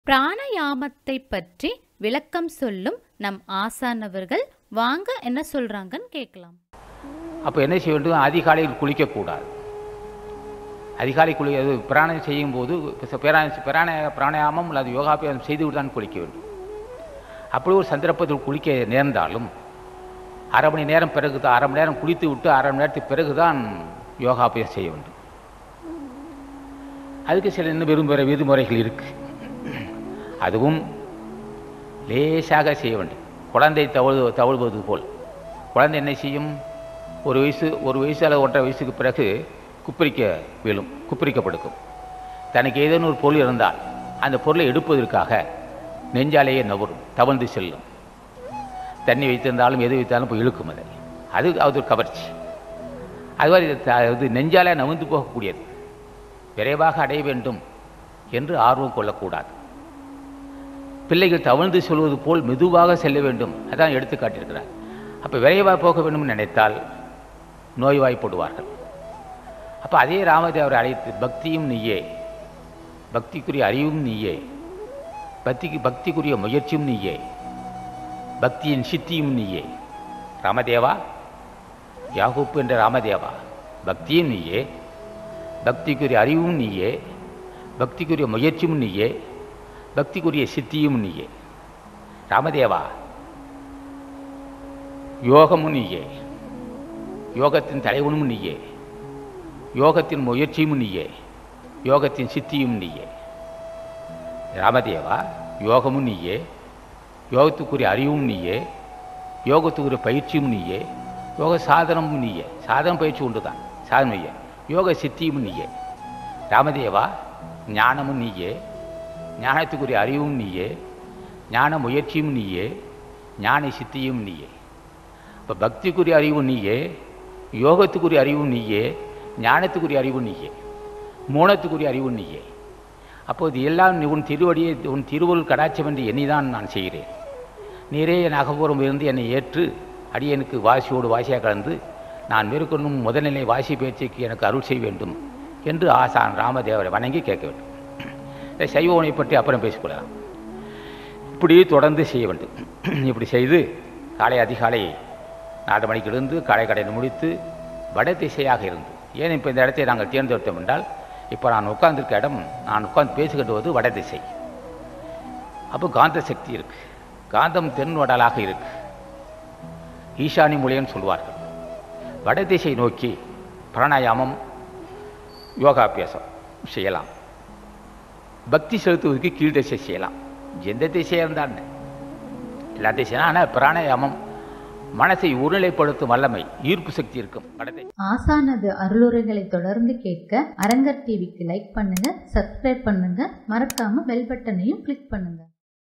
பிராணயாமத்தை பற்றி விளக்கம் சொல்லும் நம் ஆசானவர்கள் வாங்க என்ன சொல்றாங்கன்னு கேட்கலாம் அப்போ என்ன செய்ய வேண்டும் அதிகாலையில் குளிக்கக்கூடாது அதிகாலை குளி அது பிராணம் செய்யும்போது பிராண பிராண பிராணாயாமம் அல்லது யோகாபியாசம் செய்துவிட்டு தான் குளிக்க வேண்டும் அப்படி ஒரு சந்தர்ப்பத்தில் குளிக்க நேர்ந்தாலும் அரை மணி நேரம் பிறகு தான் அரை மணி நேரம் குளித்து விட்டு அரை மணி நேரத்துக்கு பிறகு தான் யோகாபியாசம் செய்ய வேண்டும் அதுக்கு சில இன்னும் விரும்புகிற விதிமுறைகள் இருக்குது அதுவும் லேசாக செய்ய வேண்டும் குழந்தை தவழு தவழ்வது போல் குழந்தை என்ன செய்யும் ஒரு வயசு ஒரு வயசு அல்லது ஒன்றரை வயசுக்கு பிறகு குப்பரிக்க விழும் குப்பரிக்க படுக்கும் தனக்கு ஏதேனும் ஒரு பொருள் இருந்தால் அந்த பொருளை எடுப்பதற்காக நெஞ்சாலேயே நவரும் தவழ்ந்து செல்லும் தண்ணி வைத்திருந்தாலும் எது வைத்தாலும் போய் இழுக்கும் அதை அது அது ஒரு கவர்ச்சி அதுவாறு இது த- இது நெஞ்சாலே நவுந்து போகக்கூடியது விரைவாக அடைய வேண்டும் என்று ஆர்வம் கொள்ளக்கூடாது பிள்ளைகள் தவழ்ந்து சொல்வது போல் மெதுவாக செல்ல வேண்டும் அதான் எடுத்து காட்டியிருக்கிறார் அப்போ விரைவாக போக வேண்டும் நினைத்தால் நோய்வாய்ப்படுவார்கள் அப்போ அதே ராமதேவரை அழைத்து பக்தியும் நீயே பக்திக்குரிய அறிவும் நீயே பக்திக்கு பக்திக்குரிய முயற்சியும் நீயே பக்தியின் சித்தியும் நீயே ராமதேவா யாகூப் என்ற ராமதேவா பக்தியும் நீயே பக்திக்குரிய அறிவும் நீயே பக்திக்குரிய முயற்சியும் நீயே பக்திக்குரிய சித்தியும் நீயே ராமதேவா யோகமும் நீயே யோகத்தின் தலைவனும் நீயே யோகத்தின் முயற்சியும் நீயே யோகத்தின் சித்தியும் நீயே ராமதேவா யோகமும் நீயே யோகத்துக்குரிய அறிவும் நீயே யோகத்துக்குரிய பயிற்சியும் நீயே யோக சாதனமும் நீயே சாதனம் பயிற்சி உண்டு தான் சாதனம் நீயே யோக சித்தியும் நீயே ராமதேவா ஞானமும் நீயே ஞானத்துக்குரிய அறிவும் நீயே ஞான முயற்சியும் நீயே ஞான சித்தியும் நீயே இப்போ பக்திக்குரிய அறிவும் நீயே யோகத்துக்குரிய அறிவும் நீயே ஞானத்துக்குரிய அறிவும் நீயே மோனத்துக்குரிய அறிவும் நீயே அப்போது எல்லாம் நீ உன் திருவடியை உன் திருவருள் கடாட்சம் என்று எண்ணிதான் நான் செய்கிறேன் நீரே என் அகபூர்வம் இருந்து என்னை ஏற்று அடியனுக்கு வாசியோடு வாசியாக கலந்து நான் மேற்கொள்ளும் முதல்நிலை வாசி பேச்சுக்கு எனக்கு அருள் செய்ய வேண்டும் என்று ஆசான் ராமதேவரை வணங்கி கேட்க வேண்டும் இந்த சைவ உணவை பற்றி அப்புறம் பேசிக்கொள்ளலாம் இப்படி தொடர்ந்து செய்ய வேண்டும் இப்படி செய்து காலை அதிகாலை நாலு மணிக்கு எழுந்து காலை கடையை முடித்து வட திசையாக இருந்து ஏன் இப்போ இந்த இடத்தை நாங்கள் தேர்ந்தெடுத்தோம் என்றால் இப்போ நான் உட்கார்ந்திருக்க இடம் நான் உட்கார்ந்து பேசுகின்ற போது வட திசை அப்போ காந்த சக்தி இருக்கு காந்தம் தென் வடலாக இருக்கு ஈசானி மூலையன்னு சொல்வார்கள் வட திசை நோக்கி பிராணாயாமம் யோகாபியாசம் செய்யலாம் பக்தி செலுத்துவதற்கு கீழ் திசை செய்யலாம் எந்த திசையாக இருந்தால் என்ன? எல்லா திசையும் ஆனால் பிராணாயாமம் மனசை ஒருநிலைப்படுத்தும் வல்லமை ஈர்ப்பு சக்தி இருக்கும் வடத்தை ஆசானது அருளுரைகளை தொடர்ந்து கேட்க அரங்கர் டிவிக்கு லைக் பண்ணுங்க சப்ஸ்கிரைப் பண்ணுங்க மறக்காம பெல் பட்டனையும் கிளிக் பண்ணுங்க